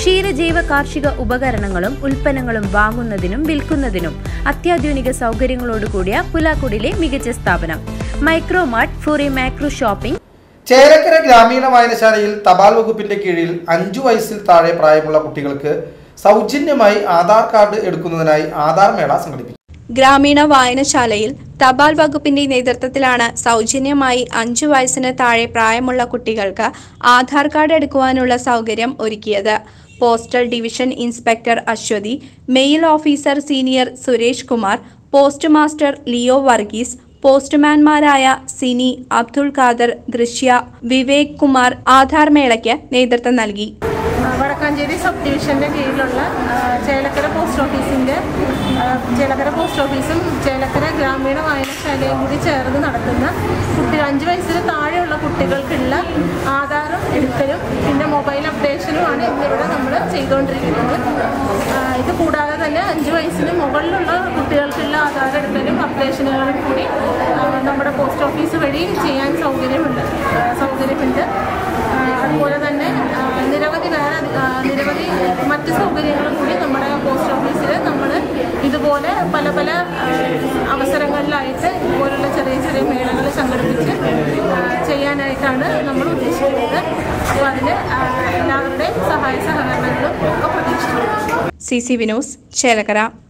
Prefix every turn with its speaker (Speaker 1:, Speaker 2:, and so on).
Speaker 1: ക്ഷീരജൈവ കാർഷിക ഉപകരണങ്ങളും ഉൽപ്പന്നങ്ങളും വാങ്ങുന്നതിനും വിൽക്കുന്നതിനും അത്യാധുനിക സൗകര്യങ്ങളോടുകൂടിയ പുലാക്കുടിലെ മികച്ച സ്ഥാപനം Micromart for a macro shopping
Speaker 2: Chelakkara ഗ്രാമീണ വായനശാലയിൽ തപാൽ വകുപ്പിന്റെ കീഴിൽ അഞ്ചു വയസ്സിൽ താഴെ പ്രായമുള്ള കുട്ടികൾക്ക് സൗജന്യമായി ആധാർ കാർഡ് എടുക്കുന്നതിനായി ആധാർ മേള സംഘടിപ്പിച്ചു
Speaker 3: ഗ്രാമീണ വായനശാലയിൽ തപാൽ വകുപ്പിന്റെ നേതൃത്വത്തിലാണ് സൗജന്യമായി അഞ്ചു വയസ്സിന് താഴെ പ്രായമുള്ള കുട്ടികൾക്ക് ആധാർ കാർഡ് എടുക്കുവാനുള്ള സൗകര്യം ഒരുക്കിയത് postal division inspector Aswathy mail officer senior Suresh Kumar postmaster Leo Varghese പോസ്റ്റ്മാൻമാരായ സിനി അബ്ദുൾ ഖാദർ ദൃശ്യ വിവേക് കുമാർ ആധാർ മേളയ്ക്ക് നേതൃത്വം നൽകി
Speaker 4: വടക്കാഞ്ചേരി സബ് ഡിവിഷൻ്റെ കീഴിലുള്ള ആ, ചേലക്കര പോസ്റ്റ് ഓഫീസിൻ്റെ ആ, ചേലക്കര പോസ്റ്റ് ഓഫീസും ചേലക്കര ഗ്രാമീണ വായനശാലയും കൂടി ചേർന്ന് നടത്തുന്ന കുട്ടി അഞ്ച് വയസ്സിന് താഴെയുള്ള കുട്ടികൾക്കുള്ള ആധാരം എടുക്കലും പിന്നെ മൊബൈൽ അപ്ഡേഷനുമാണ് ഇന്നിവിടെ നമ്മൾ ചെയ്തുകൊണ്ടിരിക്കുന്നത് ആ, ഇത് കൂടാതെ തന്നെ അഞ്ച് വയസ്സിന് മുകളിലുള്ള കുട്ടികൾക്കുള്ള ആധാർ എടുക്കലും അപ്ഡേഷനുകളും കൂടി ആ, നമ്മുടെ പോസ്റ്റ് ഓഫീസ് വഴി ചെയ്യാൻ സൗകര്യമുണ്ട് ആ, സൗകര്യമുണ്ട് ആ, അതുപോലെ തന്നെ ആ, നിരവധി വേറെ ആ, നിരവധി മറ്റ് സൗകര്യങ്ങളും കൂടി നമ്മുടെ പോസ്റ്റ് ഓഫീസിൽ നമ്മൾ ഇതുപോലെ പല പല ആ, അവസരങ്ങളിലായിട്ട് ഇതുപോലുള്ള ചെറിയ ചെറിയ മേളകൾ സംഘടിപ്പിച്ച് ആ, ചെയ്യാനായിട്ടാണ് നമ്മൾ ഉദ്ദേശിക്കുന്നത് അപ്പോൾ അതിന് ആ, എല്ലാവരുടെയും സഹായ സഹകരണങ്ങളും ഒക്കെ പ്രതീക്ഷിക്കുന്നു
Speaker 3: സി സി വിനോസ് ചേലക്കര